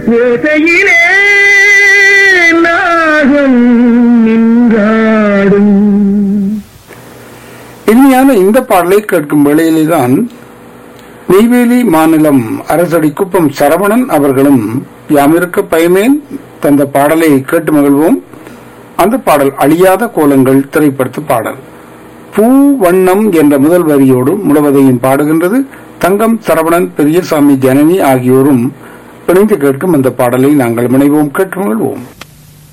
ஓசையிலே நாகம் நின்றாடும் இனிமையான இந்த பாடலை கேட்கும் வேளையிலேதான் நெய்வேலி மாநிலம் அரசடி குப்பம் சரவணன் அவர்களும் யாமிருக்க பயமேன் தந்த பாடலை கேட்டு மகிழ்வோம் அந்த பாடல் அழியாத கோலங்கள் திரைப்படத்து பாடல் பூ வண்ணம் என்ற முதல் வரியோடு முழுவதையும் பாடுகின்றது தங்கம் சரவணன் பெரியசாமி ஜனனி ஆகியோரும் இணைந்து கேட்கும் அந்த பாடலை நாங்கள் முனைவோம் கேட்டு மகிழ்வோம்